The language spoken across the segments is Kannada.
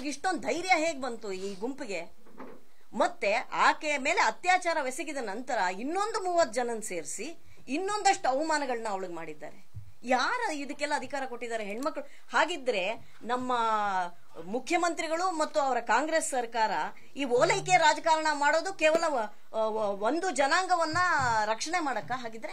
ಇವ್ರಿಗೆ ಇಷ್ಟೊಂದು ಧೈರ್ಯ ಹೇಗೆ ಬಂತು ಈ ಗುಂಪಿಗೆ ಮತ್ತೆ ಆಕೆಯ ಮೇಲೆ ಅತ್ಯಾಚಾರವೆಸಗಿದ ನಂತರ ಇನ್ನೊಂದು ಮೂವತ್ತು ಜನನ್ ಸೇರಿಸಿ ಇನ್ನೊಂದಷ್ಟು ಅವಮಾನಗಳನ್ನ ಅವಳಿಗೆ ಮಾಡಿದ್ದಾರೆ ಯಾರ ಇದಕ್ಕೆಲ್ಲ ಅಧಿಕಾರ ಕೊಟ್ಟಿದ್ದಾರೆ ಹೆಣ್ಮಕ್ಳು ಹಾಗಿದ್ರೆ ನಮ್ಮ ಮುಖ್ಯಮಂತ್ರಿಗಳು ಮತ್ತು ಅವರ ಕಾಂಗ್ರೆಸ್ ಸರ್ಕಾರ ಈ ಓಲೈಕೆ ರಾಜಕಾರಣ ಮಾಡೋದು ಕೇವಲ ವ- ವ- ಒಂದು ಜನಾಂಗವನ್ನ ರಕ್ಷಣೆ ಮಾಡಕ್ಕ ಹಾಗಿದ್ರೆ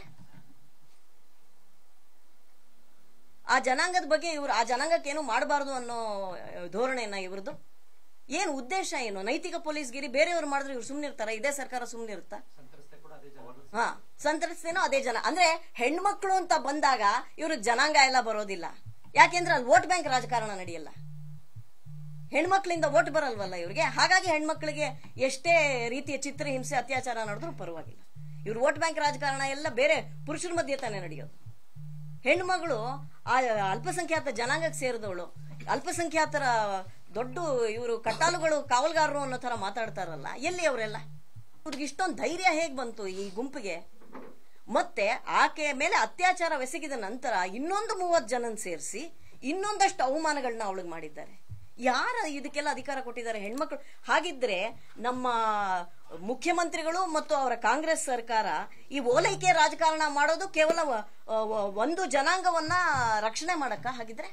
ಆ ಜನಾಂಗದ ಬಗ್ಗೆ ಇವ್ರು ಆ ಜನಾಂಗಕ್ಕೆ ಏನು ಮಾಡಬಾರ್ದು ಅನ್ನೋ ಧೋರಣೆನ ಇವ್ರದ್ದು ಏನು ಉದ್ದೇಶ ಏನು ನೈತಿಕ ಪೊಲೀಸ್ಗಿರಿ ಬೇರೆಯವ್ರು ಮಾಡಿದ್ರೆ ಇವ್ರು ಸುಮ್ಮನೆ ಇರ್ತಾರ ಇದೇ ಸರ್ಕಾರ ಸುಮ್ಮನೆ ಇರುತ್ತಾ ಹಾ ಸಂತ್ರಸ್ತೇನೋ ಅದೇ ಜನ ಅಂದ್ರೆ ಹೆಣ್ಮಕ್ಳು ಅಂತ ಬಂದಾಗ ಇವ್ರ ಜನಾಂಗ ಎಲ್ಲ ಬರೋದಿಲ್ಲ ಯಾಕೆಂದ್ರೆ ಅಲ್ಲಿ ವೋಟ್ ಬ್ಯಾಂಕ್ ರಾಜಕಾರಣ ನಡೆಯಲ್ಲ ಹೆಣ್ಮಕ್ಳಿಂದ ವೋಟ್ ಬರಲ್ವಲ್ಲ ಇವ್ರಿಗೆ ಹಾಗಾಗಿ ಹೆಣ್ಮಕ್ಳಿಗೆ ಎಷ್ಟೇ ರೀತಿಯ ಚಿತ್ರಹಿಂಸೆ ಅತ್ಯಾಚಾರ ನಡೆದ್ರೂ ಪರವಾಗಿಲ್ಲ ಇವ್ರು ವೋಟ್ ಬ್ಯಾಂಕ್ ರಾಜಕಾರಣ ಎಲ್ಲ ಬೇರೆ ಪುರುಷರ ಮಧ್ಯೆ ತಾನೇ ನಡೆಯೋದು ಹೆಣ್ಮಗಳು ಆ ಅಲ್ಪಸಂಖ್ಯಾತ ಜನಾಂಗಕ್ಕೆ ಸೇರಿದವಳು ಅಲ್ಪಸಂಖ್ಯಾತರ ದೊಡ್ಡ ಇವರು ಕಟ್ಟಾಲುಗಳು ಕಾವಲ್ಗಾರರು ಅನ್ನೋ ತರ ಮಾತಾಡ್ತಾರಲ್ಲ ಎಲ್ಲಿ ಅವರೆಲ್ಲ ಇವ್ರಿಗೆ ಇಷ್ಟೊಂದು ಧೈರ್ಯ ಹೇಗೆ ಬಂತು ಈ ಗುಂಪಿಗೆ ಮತ್ತೆ ಆಕೆಯ ಮೇಲೆ ಅತ್ಯಾಚಾರವೆಸಗಿದ ನಂತರ ಇನ್ನೊಂದು ಮೂವತ್ತು ಜನನ್ ಸೇರಿಸಿ ಇನ್ನೊಂದಷ್ಟು ಅವಮಾನಗಳನ್ನ ಅವಳಿಗೆ ಮಾಡಿದ್ದಾರೆ ಯಾರ ಇದಕ್ಕೆಲ್ಲ ಅಧಿಕಾರ ಕೊಟ್ಟಿದ್ದಾರೆ ಹೆಣ್ಮಕ್ಳು ಹಾಗಿದ್ರೆ ನಮ್ಮ ಮುಖ್ಯಮಂತ್ರಿಗಳು ಮತ್ತು ಅವರ ಕಾಂಗ್ರೆಸ್ ಸರ್ಕಾರ ಈ ಓಲೈಕೆ ರಾಜಕಾರಣ ಮಾಡೋದು ಕೇವಲ ವ- ವ- ಒಂದು ಜನಾಂಗವನ್ನ ರಕ್ಷಣೆ ಮಾಡಕ್ಕ ಹಾಗಿದ್ರೆ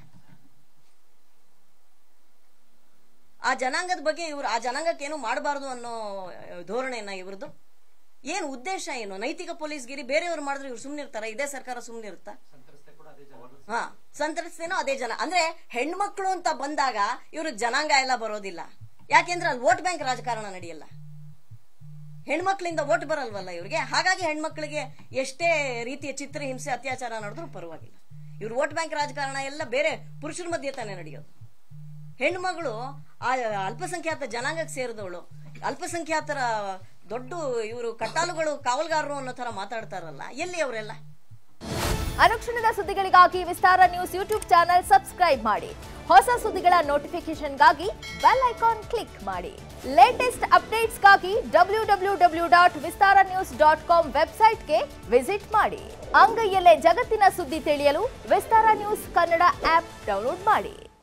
ಆ ಜನಾಂಗದ ಬಗ್ಗೆ ಇವ್ರು ಆ ಜನಾಂಗಕ್ಕೆ ಏನು ಮಾಡಬಾರ್ದು ಅನ್ನೋ ಧೋರಣೆನ ಇವ್ರದ್ದು ಏನು ಉದ್ದೇಶ ಏನು ನೈತಿಕ ಪೊಲೀಸ್ಗಿರಿ ಬೇರೆಯವ್ರು ಮಾಡಿದ್ರೆ ಇವ್ರು ಸುಮ್ಮನೆ ಇರ್ತಾರ ಇದೇ ಸರ್ಕಾರ ಸುಮ್ಮನೆ ಇರುತ್ತಾ ಹಾ ಸಂತ್ರಸ್ತೇನೋ ಅದೇ ಜನ ಅಂದ್ರೆ ಹೆಣ್ಮಕ್ಳು ಅಂತ ಬಂದಾಗ ಇವ್ರ ಜನಾಂಗ ಎಲ್ಲ ಬರೋದಿಲ್ಲ ಯಾಕೆಂದ್ರೆ ಅಲ್ಲಿ ವೋಟ್ ಬ್ಯಾಂಕ್ ರಾಜಕಾರಣ ನಡೆಯಲ್ಲ ಹೆಣ್ಮಕ್ಳಿಂದ ವೋಟ್ ಬರಲ್ವಲ್ಲ ಇವ್ರಿಗೆ ಹಾಗಾಗಿ ಹೆಣ್ಮಕ್ಳಿಗೆ ಎಷ್ಟೇ ರೀತಿಯ ಚಿತ್ರಹಿಂಸೆ ಅತ್ಯಾಚಾರ ನಡೆದ್ರೂ ಪರವಾಗಿಲ್ಲ ಇವ್ರು ವೋಟ್ ಬ್ಯಾಂಕ್ ರಾಜಕಾರಣ ಎಲ್ಲ ಬೇರೆ ಪುರುಷರ ಮಧ್ಯೆ ತಾನೇ ನಡೆಯೋದು ಹೆಣ್ಮಗಳು ಆ ಅಲ್ಪಸಂಖ್ಯಾತ ಜನಾಂಗಕ್ಕೆ ಸೇರಿದವಳು ಅಲ್ಪಸಂಖ್ಯಾತರ ದೊಡ್ಡ ಇವರು ಕಟ್ಟಾಲುಗಳು ಕಾವಲ್ಗಾರರು ಅನ್ನೋ ತರ ಮಾತಾಡ್ತಾರಲ್ಲ ಎಲ್ಲಿ ಅವರೆಲ್ಲ ಅನುಕ್ಷಣದ ಸುದ್ದಿಗಳಿಗಾಗಿ Vistara news YouTube channel subscribe ಮಾಡಿ ಹೊಸ ಸುದ್ದಿಗಳ ನೋಟಿಫಿಕೇಶನ್ಗಾಗಿ ಬೆಲ್ ಐಕಾನ್ ಕ್ಲಿಕ್ ಮಾಡಿ ಲೇಟೆಸ್ಟ್ ಅಪ್ಡೇಟ್ಸ್ಗಾಗಿ W W W dot Vistara news dot com ವೆಬ್ಸೈಟ್ಗೆ ವಿಸಿಟ್ ಮಾಡಿ ಅಂಗೈಯಲ್ಲೇ ಜಗತ್ತಿನ ಸುದ್ದಿ ತಿಳಿಯಲು Vistara news Kannada app download ಮಾಡಿ